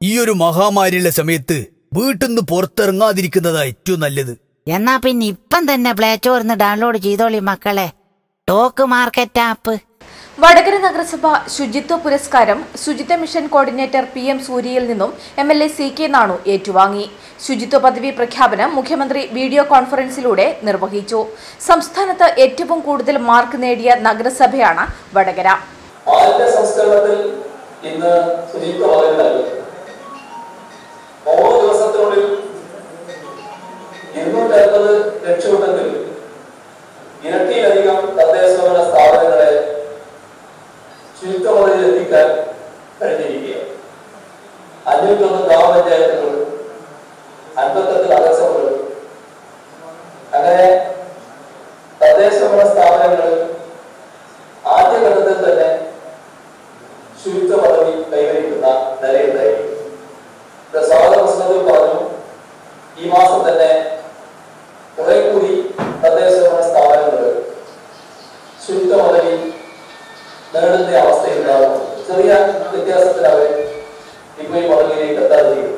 ഈ ഒരു മഹാമാരിയുള്ള സമയത്ത് വീട്ടിൽ നിന്ന് പുറത്തിറങ്ങാതിരിക്കുന്നതാ ഏറ്റവും നല്ലത് എന്നാ പിന്നെ ഇപ്പം തന്നെ പ്ലേ സ്റ്റോറിന്ന് ഡൗൺലോഡ് ചെയ്തോളി മക്കളെ ടോക്ക് മാർക്കറ്റ് ആപ്പ് വടകര നഗരസഭ ശുചിത്വ പുരസ്കാരം ശുചിത്വ മിഷൻ കോർഡിനേറ്റർ പി എം സൂര്യയിൽ നിന്നും M L A C K Nanu ഏറ്റുവാങ്ങി ശുചിത്വ പദവി പ്രഖ്യാപനം മുഖ്യമന്ത്രി വീഡിയോ കോൺഫറൻസിലൂടെ നിർവഹിച്ചു സംസ്ഥാനത്ത് ഏറ്റവും കൂടുതൽ മാർക്ക് നേടിയ നഗരസഭയാണ് വടകര മാലിന്യ സംസ്കരണത്തിൽ ഇന്ന് ശുചിത്വ പദവി നൽകുന്നു മൂന്ന് ദിവസത്തിനുള്ളിൽ ഇരുന്നൂറ്റി അൻപത് ലക്ഷമുണ്ടെങ്കിൽ ഇരട്ടിയിലധികം തദ്ദേശഭരണ സ്ഥാപനങ്ങളെ ശുചിത്വ പദവിയിൽ എത്തിക്കാൻ കഴിഞ്ഞിരിക്കുകയാണ് അഞ്ഞൂറ്റൊന്ന് ഗ്രാമപഞ്ചായത്തുകൾ അൻപത്തെട്ട് നഗരസഭകൾ അങ്ങനെ തദ്ദേശഭരണ സ്ഥാപനങ്ങൾ ആദ്യഘട്ടത്തിൽ തന്നെ ശുചിത്വ പദവി കൈവരിക്കുന്ന നിലയുണ്ടായിരിക്കും ഇത് സ്വാഗത പ്രശ്നത്തിൽ പറഞ്ഞു ഈ മാസം തന്നെ കുറെ കൂടി തദ്ദേശഭരണ സ്ഥാപനങ്ങൾ ശുചിത്വ പദവി നേടുന്ന അവസ്ഥയുണ്ടാകും ചെറിയ വ്യത്യാസത്തിൽ അവർ ഇപ്പോൾ ഈ പദവിയിലേക്ക് എത്താതിരിക്കുന്നത്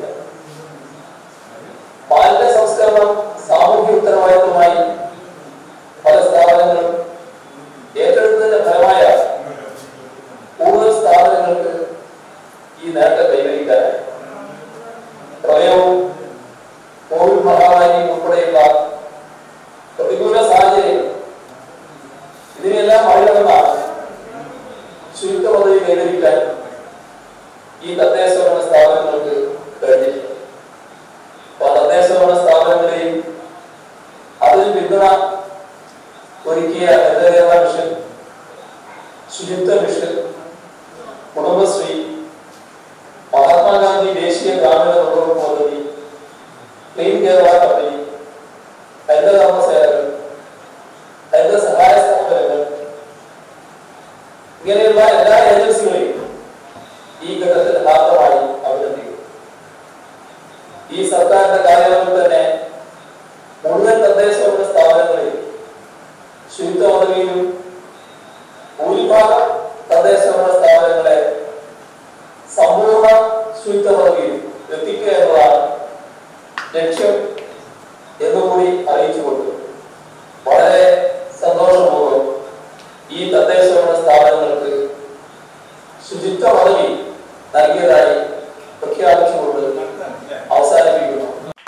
മാലിന്യ സംസ്കരണം സാമൂഹ്യ ഉത്തരവാദിത്വമായി പല സ്ഥാപനങ്ങളും ഏറ്റെടുത്തതിന്റെ ഫലമായ കൂടുതൽ സ്ഥാപനങ്ങൾക്ക് ഈ നേട്ടം കൈവരിക്കാനായി പ്രളയവും കോവിഡ് മഹാമാരിയും ഉൾപ്പെടെയുള്ള പ്രതികൂല സാഹചര്യങ്ങൾ ഇതിനെല്ലാം മറികടന്നാണ് ശുചിത്വ പദവി കൈവരിക്കാൻ ഈ തദ്ദേശഭരണ സ്ഥാപനങ്ങൾക്ക് കഴിഞ്ഞിട്ടുണ്ട് അപ്പൊ തദ്ദേശഭരണ സ്ഥാപനങ്ങളെയും അതിന് പിന്തുണ ഒരുക്കിയ ഹരിതകേരള മിഷൻ ശുചിത്വ മിഷൻ കുടുംബശ്രീ മഹാത്മാഗാന്ധി ദേശീയ ഗ്രാമീണ തൊഴിലുറപ്പ് പദ്ധതി ക്ലീൻ കേരള കമ്പനി ഹരിതകർമ്മ സേനകൾ ഹരിത സഹായ സ്ഥാപനങ്ങൾ ഇങ്ങനെയുള്ള എല്ലാ ഏജൻസികളെയും ഈ ഘട്ടത്തിൽ യഥാർത്ഥമായി അഭിനന്ദിക്കുന്നു ഈ സർക്കാരിന്റെ കാലയളവിൽ തന്നെ മുഴുവൻ തദ്ദേശഭരണ സ്ഥാപനങ്ങളെയും ശുചിത്വ പദവിയിലും ഭൂരിഭാഗം തദ്ദേശഭരണ സ്ഥാപനങ്ങളെ സമ്പൂർണ്ണ ശുചിത്വ പദവിയിൽ എത്തിക്കുക എന്നതാണ് ലക്ഷ്യം എന്നുകൂടി അറിയിച്ചുകൊണ്ട് വളരെ സന്തോഷപൂർവ്വം ഈ തദ്ദേശഭരണ സ്ഥാപനങ്ങൾക്ക് ശുചിത്വ പദവി നൽകിയതായി പ്രഖ്യാപിച്ചുകൊണ്ട് അവസാനിപ്പിക്കുന്നു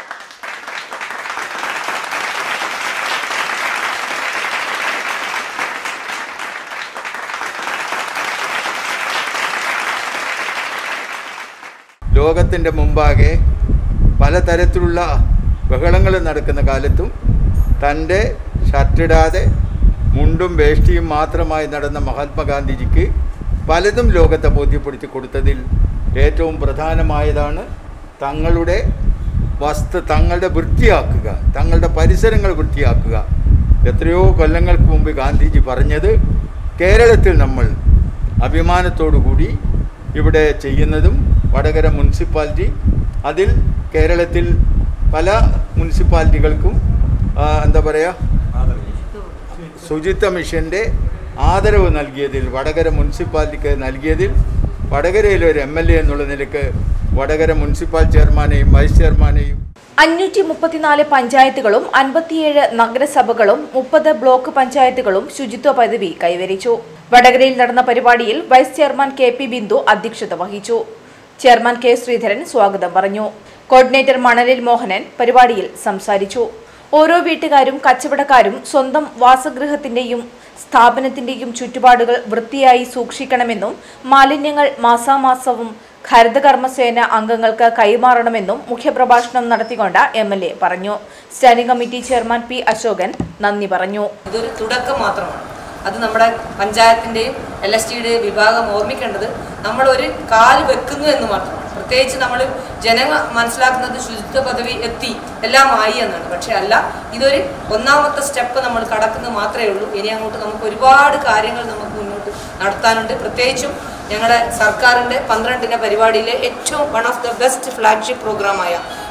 ലോകത്തിൻ്റെ മുമ്പാകെ പലതരത്തിലുള്ള ബഹളങ്ങൾ നടക്കുന്ന കാലത്തും തൻ്റെ ഷർട്ടിടാതെ മുണ്ടും വേഷ്ടിയും മാത്രമായി നടന്ന മഹാത്മാഗാന്ധിജിക്ക് പലതും ലോകത്തെ ബോധ്യപ്പെടുത്തി കൊടുത്തതിൽ ഏറ്റവും പ്രധാനമായതാണ് തങ്ങളുടെ വസ്തു തങ്ങളുടെ വൃത്തിയാക്കുക തങ്ങളുടെ പരിസരങ്ങൾ വൃത്തിയാക്കുക എത്രയോ കൊല്ലങ്ങൾക്ക് മുമ്പ് ഗാന്ധിജി പറഞ്ഞത് കേരളത്തിൽ നമ്മൾ അഭിമാനത്തോടു കൂടി ഇവിടെ ചെയ്യുന്നതും വടകര മുനിസിപ്പാലിറ്റി അതിൽ കേരളത്തിൽ പല മുനിസിപ്പാലിറ്റികൾക്കും ആ, എന്താ പറയുക ശുചിത്വ മിഷൻ്റെ ആദരവ് നൽകിയതിൽ വടകര മുനിസിപ്പാലിറ്റിക്ക് നൽകിയതിൽ വടകരയിലെ ഒരു എം എൽ എ എന്നുള്ള നിലക്ക് വടകര മുനിസിപ്പൽ ചെയർമാനെയും വൈസ് ചെയർമാനെയും അഞ്ഞൂറ്റി മുപ്പത്തിനാല് പഞ്ചായത്തുകളും അൻപത്തിയേഴ് നഗരസഭകളും മുപ്പത് ബ്ലോക്ക് പഞ്ചായത്തുകളും ശുചിത്വ പദവി കൈവരിച്ചു വടകരയിൽ നടന്ന പരിപാടിയിൽ vice chairman K P Bindu അധ്യക്ഷത വഹിച്ചു ചെയർമാൻ കെ ശ്രീധരൻ സ്വാഗതം പറഞ്ഞു കോർഡിനേറ്റർ മണലിൽ മോഹനൻ പരിപാടിയിൽ സംസാരിച്ചു ഓരോ വീട്ടുകാരും കച്ചവടക്കാരും സ്വന്തം വാസഗൃഹത്തിന്റെയും സ്ഥാപനത്തിന്റെയും ചുറ്റുപാടുകൾ വൃത്തിയായി സൂക്ഷിക്കണമെന്നും മാലിന്യങ്ങൾ മാസാമാസവും ഹരിതകർമ്മസേന അംഗങ്ങൾക്ക് കൈമാറണമെന്നും മുഖ്യപ്രഭാഷണം നടത്തിക്കൊണ്ട് എം എൽ എ പറഞ്ഞു standing committee chairman P Ashokan നന്ദി പറഞ്ഞു ഇതൊരു തുടക്കം മാത്രമാണ് അത് നമ്മുടെ പഞ്ചായത്തിൻ്റെയും എൽ എസ് ടിയുടെയും വിഭാഗം ഓർമ്മിക്കേണ്ടത് നമ്മൾ ഒരു കാല് വെക്കുന്നു എന്ന് മാത്രമാണ് പ്രത്യേകിച്ച് നമ്മൾ ജനങ്ങൾ മനസ്സിലാക്കുന്നത് ശുചിത്വ പദവി എത്തി എല്ലാം ആയി എന്നാണ് പക്ഷെ അല്ല ഇതൊരു ഒന്നാമത്തെ സ്റ്റെപ്പ് നമ്മൾ കടക്കുന്നത് മാത്രമേ ഉള്ളൂ ഇനി അങ്ങോട്ട് നമുക്ക് ഒരുപാട് കാര്യങ്ങൾ നമുക്ക് മുന്നോട്ട് നടത്താനുണ്ട് പ്രത്യേകിച്ചും ഞങ്ങളുടെ സർക്കാരിൻ്റെ പന്ത്രണ്ടിൻ്റെ പരിപാടിയിലെ ഏറ്റവും one of the best flagship പ്രോഗ്രാമായ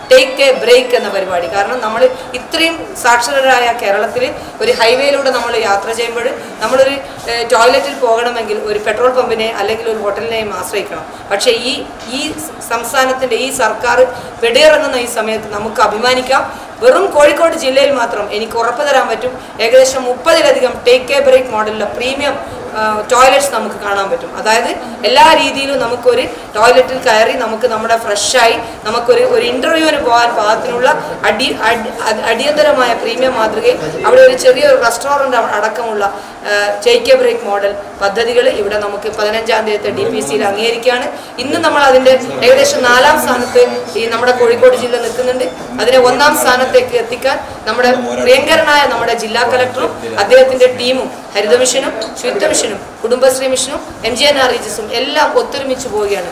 ടേക്ക് എ ബ്രേക്ക് എന്ന പരിപാടി കാരണം നമ്മൾ ഇത്രയും സാക്ഷരരായ കേരളത്തിൽ ഒരു ഹൈവേയിലൂടെ നമ്മൾ യാത്ര ചെയ്യുമ്പോൾ നമ്മളൊരു ഏഹ്, ടോയ്ലറ്റിൽ പോകണമെങ്കിൽ ഒരു പെട്രോൾ പമ്പിനെ അല്ലെങ്കിൽ ഒരു ഹോട്ടലിനെയും ആശ്രയിക്കണം പക്ഷേ ഈ ഈ സംസ്ഥാനത്തിൻ്റെ ഈ സർക്കാർ വെടിയിറങ്ങുന്ന ഈ സമയത്ത് നമുക്ക് അഭിമാനിക്കാം വെറും കോഴിക്കോട് ജില്ലയിൽ മാത്രം എനിക്ക് ഉറപ്പ് തരാൻ പറ്റും ഏകദേശം മുപ്പതിലധികം ടേക്ക് എ ബ്രേക്ക് മോഡലിലെ പ്രീമിയം ടോയ്ലറ്റ്സ് നമുക്ക് കാണാൻ പറ്റും അതായത് എല്ലാ രീതിയിലും നമുക്കൊരു ടോയ്ലറ്റിൽ കയറി നമുക്ക് നമ്മുടെ ഫ്രഷായി നമുക്കൊരു ഒരു ഇൻ്റർവ്യൂവിന് പോകാൻ പാകത്തിനുള്ള അടി അടി- അടി- അടിയന്തരമായ പ്രീമിയം മാതൃകയിൽ അവിടെ ഒരു ചെറിയൊരു റെസ്റ്റോറൻ്റ് അടക്കമുള്ള ടേക്ക് എ ബ്രേക്ക് മോഡൽ പദ്ധതികൾ ഇവിടെ നമുക്ക് പതിനഞ്ചാം തീയതി ഡി പി സിയിൽ അംഗീകരിക്കുകയാണ് ഇന്ന് നമ്മൾ അതിൻ്റെ ഏകദേശം നാലാം സ്ഥാനത്ത് ഈ നമ്മുടെ കോഴിക്കോട് ജില്ല നിൽക്കുന്നുണ്ട് അതിനെ ഒന്നാം സ്ഥാനത്തേക്ക് എത്തിക്കാൻ നമ്മുടെ പ്രിയങ്കരനായ നമ്മുടെ ജില്ലാ കലക്ടറും അദ്ദേഹത്തിന്റെ ടീമും ഹരിത മിഷനും ശുചിത്വ മിഷനും കുടുംബശ്രീ മിഷനും എം ജി എൻ ആർ റിജിസും എല്ലാം ഒത്തൊരുമിച്ച് പോവുകയാണ്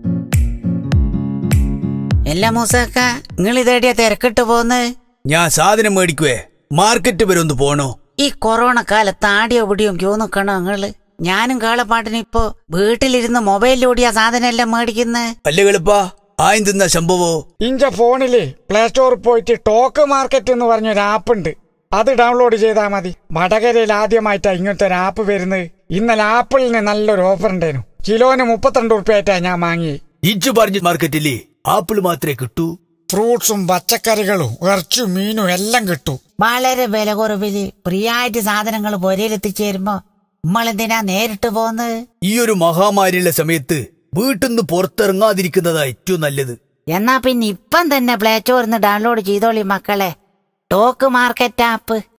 എല്ലാ മൂസക്ക നിങ്ങൾ ഇതേടിയ തിരക്കിട്ട് പോന്ന് ഞാൻ സാധനം മേടിക്കുവേ മാർക്കറ്റ് വരെ ഒന്ന് പോണോ ഈ കൊറോണ കാലത്ത് ആടിയോ പിടിയും ക്യൂ നിക്കണോ നിങ്ങള് ഞാനും കാളപ്പാട്ടിന് ഇപ്പോ വീട്ടിലിരുന്ന് മൊബൈലിലൂടിയാ സാധനം എല്ലാം മേടിക്കുന്നത് അല്ലേ കളിപ്പാ ആയും തിന്ന സംഭവോ ഇഞ്ച ഫോണില് പ്ലേ സ്റ്റോറിൽ പോയിട്ട് ടോക്ക് മാർക്കറ്റ് എന്ന് പറഞ്ഞൊരു ആപ്പ് ഉണ്ട് അത് ഡൗൺലോഡ് ചെയ്താൽ മതി വടകരയിൽ ആദ്യമായിട്ടാ ഇങ്ങനത്തെ ഒരു ആപ്പ് വരുന്നത് ഇന്നലെ ആപ്പിളിന് നല്ലൊരു ഓഫർ ഉണ്ടായിരുന്നു കിലോന് മുപ്പത്തിരണ്ട് ഉറുപ്പ്യായിട്ടാ ഞാൻ വാങ്ങി ഇജ്ജ് പറഞ്ഞ മാർക്കറ്റില്ലേ ആപ്പിൾ മാത്രമേ കിട്ടൂ ഫ്രൂട്ട്സും പച്ചക്കറികളും ഇറച്ചും മീനും എല്ലാം കിട്ടും വളരെ വില കുറവില് ഫ്രീയായിട്ട് സാധനങ്ങൾ പൊരയിലെത്തിച്ചേരുമ്പോ നമ്മളെന്തിനാ നേരിട്ട് പോന്ന് ഈ ഒരു മഹാമാരിയുള്ള സമയത്ത് വീട്ടിൽ നിന്ന് പുറത്തിറങ്ങാതിരിക്കുന്നതാ ഏറ്റവും നല്ലത് എന്നാ പിന്നെ ഇപ്പം തന്നെ പ്ലേ സ്റ്റോറിന്ന് ഡൗൺലോഡ് ചെയ്തോളി മക്കളെ ടോക്ക് മാർക്കറ്റ് ആപ്പ്